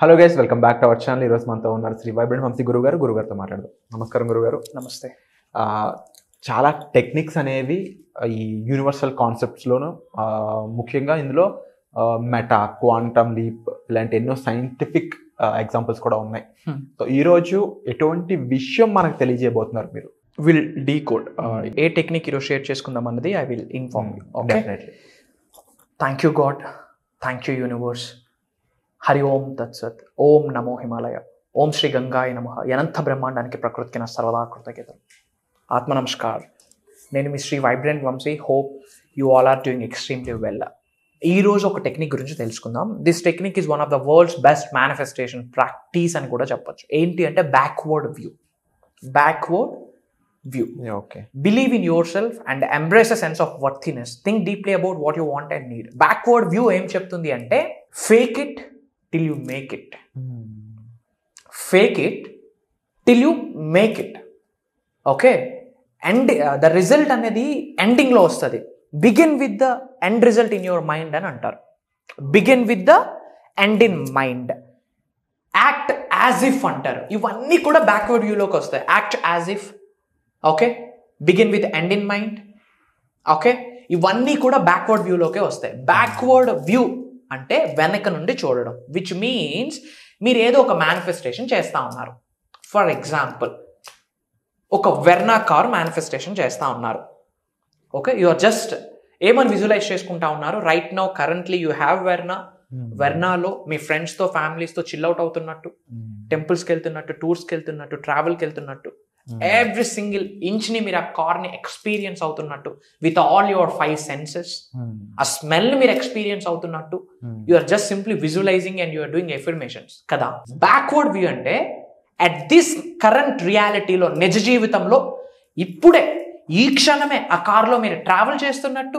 Hello guys welcome back to our channel ఈరోజు మనతో ఉన్నారు శ్రీ వైబ్రెంట్ వంశీ గురువు గారు గురుగారితో మాట్లాడదాం నమస్కారం గురుగారు నమస్తే ఆ, చాలా టెక్నిక్స్ అనేవి ఆ, ఈ యూనివర్సల్ కాన్సెప్ట్స్లోను ముఖ్యంగా ఇందులో మెటా క్వాంటమ్ లీప్ ఇలాంటి ఎన్నో సైంటిఫిక్ ఎగ్జాంపుల్స్ కూడా ఉన్నాయి Hmm. సో ఈరోజు ఎటువంటి విషయం మనకు తెలియజేయబోతున్నారు మీరు will decode a technique ఈరోజు షేర్ చేసుకుందాం అన్నది I will inform you okay definitely thank you God thank you universe Hari Om తత్సత్ ఓం నమో హిమాలయ ఓం శ్రీ గంగాయ నమ అనంత బ్రహ్మాండానికి ప్రకృతికి నా సర్వదా కృతజ్ఞతలు ఆత్మ నమస్కార్ నేను మీ Shri vibrant Vamshi hope you all are doing extremely well ఈ రోజు ఒక టెక్నిక్ గురించి తెలుసుకుందాం this technique is one of the world's best manifestation practice అని కూడా చెప్పొచ్చు ఏంటి అంటే backward view backward view okay believe in yourself and embrace a sense of worthiness think deeply about what you want and need backward view ఏం చెప్తుంది అంటే fake it till you make it fake it till you make it okay end the result అనేది ఎండింగ్లో వస్తుంది begin with the end result in your mind అని అంటారు begin with the end in mind act as if అంటారు ఇవన్నీ కూడా backward వ్యూలోకి వస్తాయి act as if okay begin with end in mind okay ఇవన్నీ కూడా బ్యాక్వర్డ్ వ్యూలోకే వస్తాయి బ్యాక్వర్డ్ వ్యూ అంటే వెనక నుండి చూడడం విచ్ మీన్స్ మీరు ఏదో ఒక మేనిఫెస్టేషన్ చేస్తూ ఉన్నారు ఫర్ ఎగ్జాంపుల్ ఒక వెర్నా కార్ మేనిఫెస్టేషన్ చేస్తూ ఉన్నారు ఓకే యు ఆర్ జస్ట్ ఏమని విజువలైజ్ చేసుకుంటా ఉన్నారు right now currently you have Verna వెర్నాలో మీ ఫ్రెండ్స్తో ఫ్యామిలీస్తో చిల్ అవుట్ అవుతున్నట్టు టెంపుల్స్కి వెళ్తున్నట్టు టూర్స్కి వెళ్తున్నట్టు ట్రావెల్కి వెళ్తున్నట్టు ఎవ్రీ సింగిల్ ఇంచ్ని మీరు ఆ కార్ని ఎక్స్పీరియన్స్ అవుతున్నట్టు with all your five senses ఆ స్మెల్ మీరు ఎక్స్పీరియన్స్ అవుతున్నట్టు you are just simply visualizing and you're doing affirmations కదా బ్యాక్వర్డ్ వ్యూ అంటే అట్ దిస్ కరెంట్ రియాలిటీలో నిజ జీవితంలో ఇప్పుడే ఈ క్షణమే ఆ కార్లో మీరు ట్రావెల్ చేస్తున్నట్టు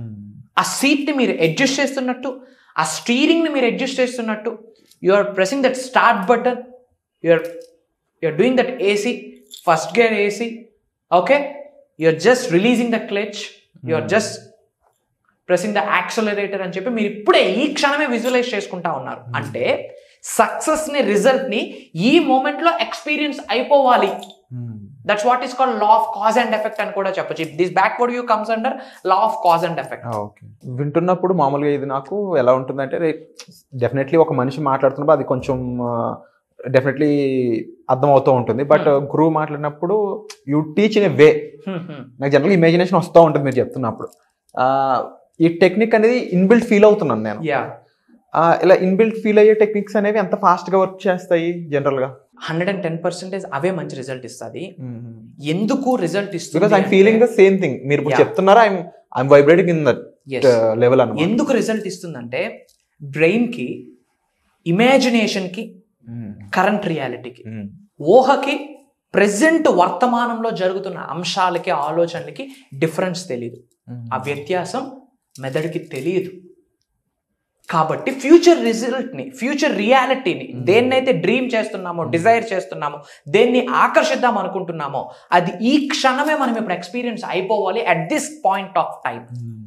ఆ సీట్ని మీరు అడ్జస్ట్ చేస్తున్నట్టు ఆ స్టీరింగ్ని మీరు అడ్జస్ట్ చేస్తున్నట్టు you are pressing that start button you're you're doing that AC first gear AC okay you're just releasing the clutch you're just pressing the accelerator అని చెప్పి మీరు ఇప్పుడే ఈ క్షణమే విజువలైజ్ చేసుకుంటా ఉన్నారు అంటే సక్సెస్ని రిజల్ట్ని ఈ మూమెంట్లో ఎక్స్పీరియన్స్ అయిపోవాలి that's what is called law of cause and effect అని కూడా చెప్పొచ్చు this backward view comes under law of cause and effect okay వింటున్నప్పుడు మామూలుగా ఇది నాకు ఎలా ఉంటుందంటే డెఫినెట్లీ ఒక మనిషి మాట్లాడుతున్నప్పుడు అది కొంచెం డెఫినెట్లీ అర్థం అవుతూ ఉంటుంది బట్ గురువు మాట్లాడినప్పుడు you teach in a way నాకు జనరల్ ఇమాజినేషన్ వస్తూ ఉంటుంది మీరు చెప్తున్నప్పుడు ఆ, ఈ టెక్నిక్ అనేది ఇన్బిల్ట్ ఫీల్ అవుతున్నాను నేను యా ఆ, ఇలా ఇన్బిల్ట్ ఫీల్ అయ్యే టెక్నిక్స్ అనేవి ఎంత ఫాస్ట్ గా వర్క్ చేస్తాయి జనరల్ గా హండ్రెడ్ అండ్ టెన్ పర్సెంటేజ్ అవే మంచి రిజల్ట్ ఇస్తుంది ఎందుకు result because I'm feeling the same thing మీరు ఇప్పుడు Yeah. చెప్తున్నారా I'm I'm vibrating in that level అన్నమాట ఎందుకు రిజల్ట్ ఇస్తుందంటే బ్రెయిన్ కి ఇమాజినేషన్ కి కరెంట్ రియాలిటీకి ఊహకి ప్రెసెంట్ వర్తమానంలో జరుగుతున్న అంశాలకి ఆలోచనలకి డిఫరెన్స్ తెలియదు ఆ వ్యత్యాసం మెదడుకి తెలియదు కాబట్టి ఫ్యూచర్ రిజల్ట్ని ఫ్యూచర్ రియాలిటీని దేన్నైతే డ్రీమ్ చేస్తున్నామో డిజైర్ చేస్తున్నామో దేన్ని ఆకర్షిద్దాం అనుకుంటున్నామో అది ఈ క్షణమే మనం ఇప్పుడు ఎక్స్పీరియన్స్ అయిపోవాలి at this point of time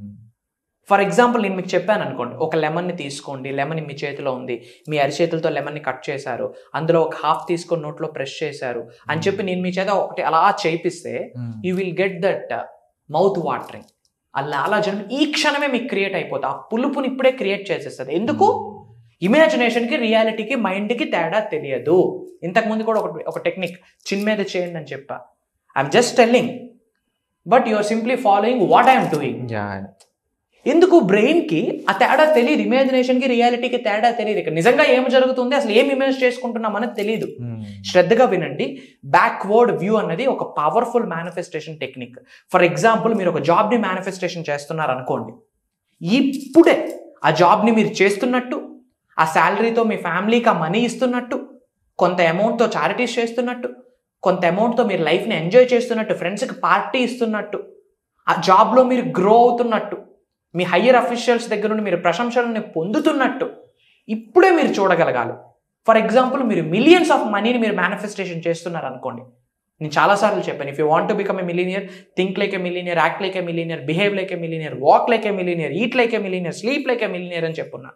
for example నేను మీకు చెప్పాను అనుకోండి ఒక లెమన్ని తీసుకోండి లెమన్ మీ చేతిలో ఉంది మీ అరిచేతులతో లెమన్ని కట్ చేశారు అందులో ఒక హాఫ్ తీసుకొని నోట్లో ప్రెస్ చేశారు అని చెప్పి నేను మీ చేత ఒకటి అలా చేపిస్తే you will get that mouth watering అలా అలా జనం ఈ క్షణమే మీకు క్రియేట్ అయిపోతుంది ఆ పులుపుని ఇప్పుడే క్రియేట్ చేసేస్తుంది ఎందుకు ఇమాజినేషన్కి రియాలిటీకి మైండ్కి తేడా తెలియదు ఇంతకుముందు కూడా ఒక ఒక టెక్నిక్ చిన్ మీద చేయండి అని చెప్పా I'm just telling but you are simply following what I'm doing ఎందుకు బ్రెయిన్కి ఆ తేడా తెలియదు ఇమాజినేషన్కి రియాలిటీకి తేడా తెలియదు ఇక్కడ నిజంగా ఏం జరుగుతుంది అసలు ఏం ఇమేజ్ చేసుకుంటున్నాం అనేది తెలియదు శ్రద్ధగా వినండి బ్యాక్వర్డ్ వ్యూ అన్నది ఒక powerful manifestation technique for example మీరు ఒక జాబ్ని మేనిఫెస్టేషన్ చేస్తున్నారు అనుకోండి ఇప్పుడే ఆ జాబ్ని మీరు చేస్తున్నట్టు ఆ శాలరీతో మీ ఫ్యామిలీకి ఆ మనీ ఇస్తున్నట్టు కొంత అమౌంట్తో చారిటీస్ చేస్తున్నట్టు కొంత అమౌంట్తో మీరు లైఫ్ని ఎంజాయ్ చేస్తున్నట్టు ఫ్రెండ్స్కి పార్టీ ఇస్తున్నట్టు ఆ జాబ్లో మీరు గ్రో అవుతున్నట్టు మీ హయ్యర్ అఫీషియల్స్ దగ్గర నుండి మీరు ప్రశంసలను పొందుతున్నట్టు ఇప్పుడే మీరు చూడగలగాలి ఫర్ ఎగ్జాంపుల్ మీరు మిలియన్స్ ఆఫ్ మనీని మీరు మేనిఫెస్టేషన్ చేస్తున్నారు అనుకోండి నేను చాలాసార్లు చెప్పాను if you want to become a millionaire think like a millionaire act like a millionaire behave like a millionaire walk like a millionaire eat like a millionaire sleep like a millionaire అని చెప్పున్నాను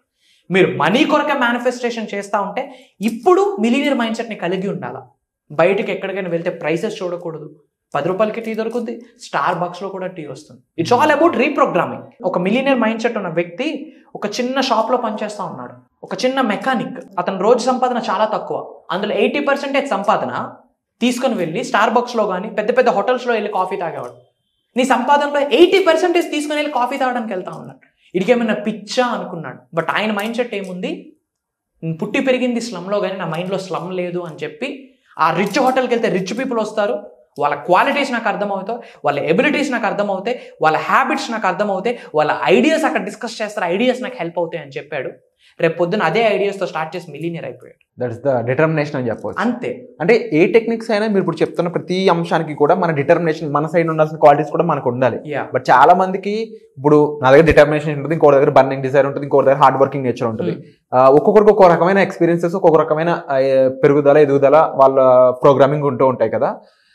మీరు money కొరకే manifestation చేస్తూ ఉంటే ఇప్పుడు millionaire mind సెట్ని కలిగి ఉండాలా బయటకి ఎక్కడికైనా వెళ్తే ప్రైసెస్ చూడకూడదు పది రూపాయలకి టీ దొరుకుతుంది స్టార్ బాక్స్లో కూడా టీ వస్తుంది ఇట్స్ ఆల్ అబౌట్ రీప్రోగ్రామింగ్ ఒక మిలీనియర్ మైండ్ సెట్ ఉన్న వ్యక్తి ఒక చిన్న షాప్లో పనిచేస్తూ ఉన్నాడు ఒక చిన్న మెకానిక్ అతని రోజు సంపాదన చాలా తక్కువ అందులో ఎయిటీ పర్సెంటేజ్ సంపాదన తీసుకొని వెళ్ళి స్టార్ బాక్స్లో కానీ పెద్ద పెద్ద హోటల్స్లో వెళ్ళి కాఫీ తాగేవాడు నీ సంపాదనలో ఎయిటీ పర్సెంటేజ్ తీసుకొని వెళ్ళి కాఫీ తాగడానికి వెళ్తా ఉన్నాడు ఇడికేమైనా పిచ్చా అనుకున్నాడు బట్ ఆయన మైండ్ సెట్ ఏముంది నేను పుట్టి పెరిగింది స్లమ్లో కానీ నా మైండ్లో స్లమ్ లేదు అని చెప్పి ఆ రిచ్ హోటల్కి వెళ్తే రిచ్ పీపుల్ వస్తారు వాళ్ళ క్వాలిటీస్ నాకు అర్థమవుతాయి వాళ్ళ ఎబిలిటీస్ నాకు అర్థమవుతాయి వాళ్ళ హ్యాబిట్స్ నాకు అర్థమవుతాయి వాళ్ళ ఐడియాస్ అక్కడ డిస్కస్ చేస్తారు ఐడియాస్ నాకు హెల్ప్ అవుతాయి అని చెప్పాడు రేపు పొద్దున అదే ఐడియాస్తో స్టార్ట్ చేసి మిలీనియర్ అయిపోయాడు దట్స్ ద డిటర్మినేషన్ అని చెప్పవచ్చు అంతే అంటే ఏ టెక్నిక్స్ అయినా మీరు ఇప్పుడు చెప్తున్న ప్రతి అంశానికి కూడా మన డిటర్మినేషన్ మన సైడ్ ఉండాల్సిన క్వాలిటీస్ కూడా మనకు ఉండాలి యా బట్ చాలా మందికి ఇప్పుడు నా దగ్గర డిటర్మినేషన్ ఉంటుంది ఇంకో దగ్గర బర్నింగ్ డిజైర్ ఉంటుంది ఇంకో దగ్గర హార్డ్ వర్కింగ్ నేచర్ ఉంటుంది ఆ, ఒక్కొక్కరికి ఒక్కో రకమైన ఎక్స్పీరియన్సెస్ ఒక్కొక్క రకమైన ఆ, పెరుగుదల ఎదుగుదల వాళ్ళ ప్రోగ్రామింగ్ ఉంటూ ఉంటాయి కదా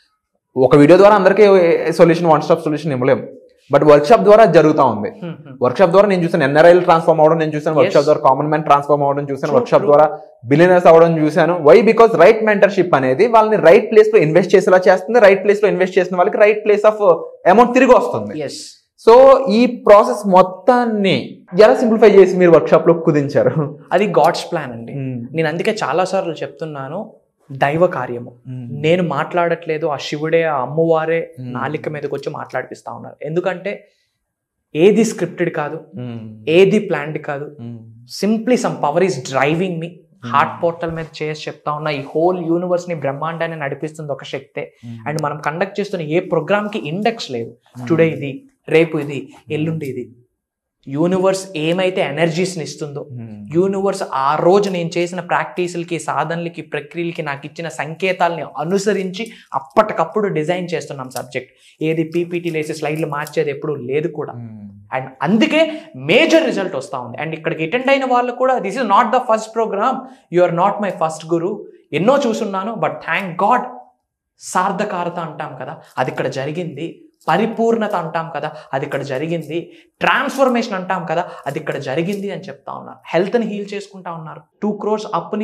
ఒక వీడియో ద్వారా అందరికీ సొల్యూషన్ వన్ స్టాప్ సొల్యూషన్ ఇవ్వలేం బట్ వర్క్ షాప్ ద్వారా అది జరుగుతూ ఉంది వర్క్ షాప్ ద్వారా నేను చూసాను ఎన్ఆర్ఐల్ ట్రాన్స్ఫార్మ్ అవడం నేను చూసాను వర్క్ షాప్ Yes. ద్వారా కామన్ మ్యాన్ ట్రాన్స్ఫార్మ్ అవడం చూసాను True, వర్క్ షాప్ true. ద్వారా బిలియనర్స్ అవడం చూసాను వై బికాస్ రైట్ మెంటర్షిప్ అనేది వాళ్ళని రైట్ ప్లేస్ లో ఇన్వెస్ట్ చేసేలా చేస్తుంది రైట్ ప్లేస్ లో ఇన్వెస్ట్ చేసిన వాళ్ళకి రైట్ ప్లేస్ ఆఫ్ అమౌంట్ తిరిగి వస్తుంది ఎస్ సో ఈ ప్రాసెస్ మొత్తాన్ని ఎలా సింప్లిఫై చేసి మీరు వర్క్ షాప్ లో కుదించారు అది గాడ్స్ ప్లాన్ అండి నేను అందుకే చాలాసార్లు చెప్తున్నాను దైవ కార్యము నేను మాట్లాడట్లేదు ఆ శివుడే ఆ అమ్మవారే Hmm. నాలిక మీదకి వచ్చి మాట్లాడిపిస్తా ఉన్నారు ఎందుకంటే ఏది స్క్రిప్టెడ్ కాదు ఏది ప్లాన్డ్ కాదు simply some power is driving మీ హార్ట్ పోర్టల్ మీద చేసి చెప్తా ఉన్నా ఈ హోల్ యూనివర్స్ ని బ్రహ్మాండాన్ని నడిపిస్తుంది ఒక శక్తే అండ్ మనం కండక్ట్ చేస్తున్న ఏ ప్రోగ్రామ్ కి ఇండెక్స్ లేదు టుడే ఇది రేపు ఇది ఎల్లుండి ఇది యూనివర్స్ ఏమైతే ఎనర్జీస్ని ఇస్తుందో యూనివర్స్ ఆ రోజు నేను చేసిన ప్రాక్టీసులకి సాధనలకి ప్రక్రియలకి నాకు ఇచ్చిన సంకేతాలని అనుసరించి అప్పటికప్పుడు డిజైన్ చేస్తున్నాం సబ్జెక్ట్ ఏది పీపీటీలు వేసి స్లైడ్లు మార్చేది ఎప్పుడు లేదు కూడా అండ్ అందుకే మేజర్ రిజల్ట్ వస్తూ ఉంది అండ్ ఇక్కడికి అటెండ్ అయిన వాళ్ళు కూడా this is not the first program you are not my first guru ఎన్నో చూసున్నాను బట్ థ్యాంక్ గాడ్ సార్థకారత అంటాం కదా అది ఇక్కడ జరిగింది పరిపూర్ణత అంటాం కదా అది ఇక్కడ జరిగింది ట్రాన్స్ఫర్మేషన్ అంటాం కదా అది ఇక్కడ జరిగింది అని చెప్తా ఉన్నారు హెల్త్ని హీల్ చేసుకుంటా ఉన్నారు టూ క్రోర్స్ అప్ని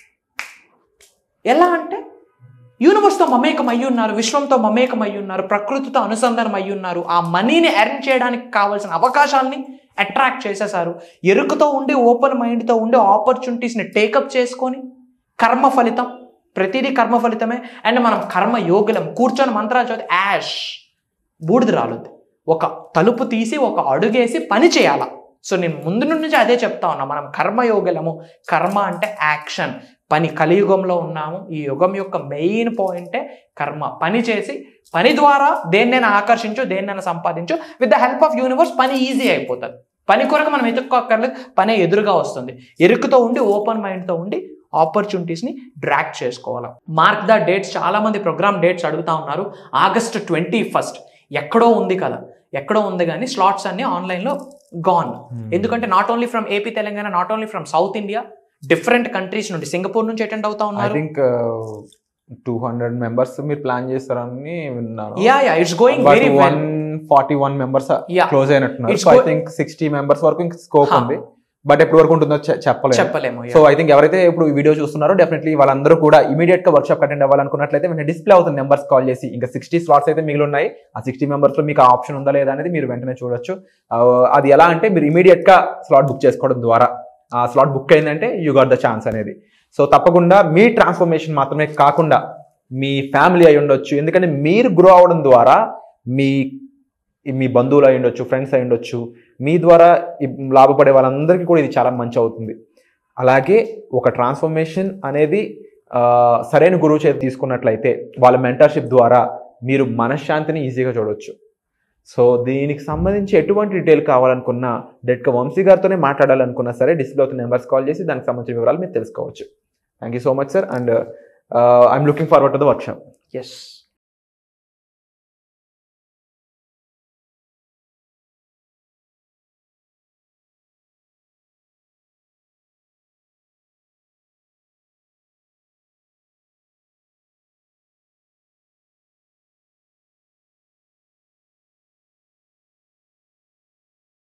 ఎలా అంటే యూనివర్స్తో మమేకం అయ్యి ఉన్నారు విశ్వంతో మమేకం అయ్యి ఉన్నారు ప్రకృతితో అనుసంధానం అయ్యి ఉన్నారు ఆ మనీని ఎర్న్ చేయడానికి కావాల్సిన అవకాశాలని అట్రాక్ట్ చేసేసారు ఎరుకతో ఉండి ఓపెన్ మైండ్తో ఉండి ఆపర్చునిటీస్ని టేకప్ చేసుకొని కర్మ ఫలితం ప్రతిదీ కర్మ ఫలితమే అండ్ మనం కర్మ యోగులం కూర్చొని మంత్రాలు చదివి యాష్ బూడిద రాలుద్ది ఒక తలుపు తీసి ఒక అడుగేసి పని చేయాల సో నేను ముందు నుంచి అదే చెప్తా ఉన్నా మనం కర్మయోగులము కర్మ అంటే యాక్షన్ పని కలియుగంలో ఉన్నాము ఈ యుగం యొక్క మెయిన్ పాయింటే కర్మ పని చేసి పని ద్వారా దేన్నైనా ఆకర్షించు దేన్నైనా సంపాదించు with the help of universe పని ఈజీ అయిపోతుంది పని కొరకు మనం ఎదుక్కోక్కర్లేదు పనే ఎదురుగా వస్తుంది ఎరుకుతో ఉండి ఓపెన్ మైండ్తో ఉండి ఆపర్చునిటీస్ని డ్రాక్ చేసుకోవాలి మార్క్ ద డేట్స్ చాలా మంది ప్రోగ్రామ్ డేట్స్ అడుగుతా ఉన్నారు ఆగస్ట్ ట్వంటీ ఫస్ట్ ఎక్కడో ఉంది కదా ఎక్కడో ఉంది కానీ స్లాట్స్ అన్ని ఆన్లైన్లో గాన్ ఎందుకంటే not only from AP Telangana not only from south India different countries నుండి సింగపూర్ నుంచి అటెండ్ అవుతా ఐ ఉన్నారు థింక్ టూ హండ్రెడ్ మెంబర్స్ మీరు ప్లాన్ చేస్తారని విన్నాను yeah yeah it's going but very one well forty one members Yeah. Close అయినట్టున్నారు It's so I go- think sixty members వరకు ఇంకా స్కోప్ Huh. ఉంది బట్ ఎప్పటి వరకు ఉంటుందో చె- చెప్పలేదు చెప్పలేము సో ఐ థింక్ ఎవరైతే ఇప్పుడు ఈ వీడియో చూస్తున్నారో డెఫినెట్లీ వాళ్ళందరూ కూడా ఇమీడియట్ గా వర్క్ షాప్ అటెండ్ అవ్వాలనుకున్నట్లయితే వెంటనే డిస్ప్లే అవుతుంది నెంబర్స్ కాల్ చేసి ఇంకా సిక్స్టీ స్లాట్స్ అయితే మిగిలి ఉన్నాయి ఆ సిక్స్టీ మెంబర్స్ లో మీకు ఆ ఆప్షన్ ఉందా లేదా అనేది మీరు వెంటనే చూడొచ్చు ఆ, అది ఎలా అంటే మీరు ఇమీడియట్ గా స్లాట్ బుక్ చేసుకోవడం ద్వారా ఆ స్లాట్ బుక్ అయిందంటే యూ గాట్ ద ఛాన్స్ అనేది సో తప్పకుండా మీ ట్రాన్స్ఫర్మేషన్ మాత్రమే కాకుండా మీ ఫ్యామిలీ అయి ఉండొచ్చు ఎందుకంటే మీరు గ్రో అవడం ద్వారా మీ మీ బంధువులు అయి ఉండొచ్చు ఫ్రెండ్స్ అయి ఉండొచ్చు మీ ద్వారా ఈ లాభపడే వాళ్ళందరికీ కూడా ఇది చాలా మంచి అవుతుంది అలాగే ఒక ట్రాన్స్ఫర్మేషన్ అనేది ఆ, సరైన గురువు చేతి తీసుకున్నట్లయితే వాళ్ళ మెంటర్షిప్ ద్వారా మీరు మనశ్శాంతిని ఈజీగా చూడవచ్చు సో దీనికి సంబంధించి ఎటువంటి డీటెయిల్ కావాలనుకున్నా డెట్క వంశీ గారితోనే మాట్లాడాలనుకున్నా సరే డిస్ప్లే అవుతున్న నెంబర్స్ కాల్ చేసి దానికి సంబంధించిన వివరాలు మీరు తెలుసుకోవచ్చు thank you so much sir and I'm looking forward to the workshop yes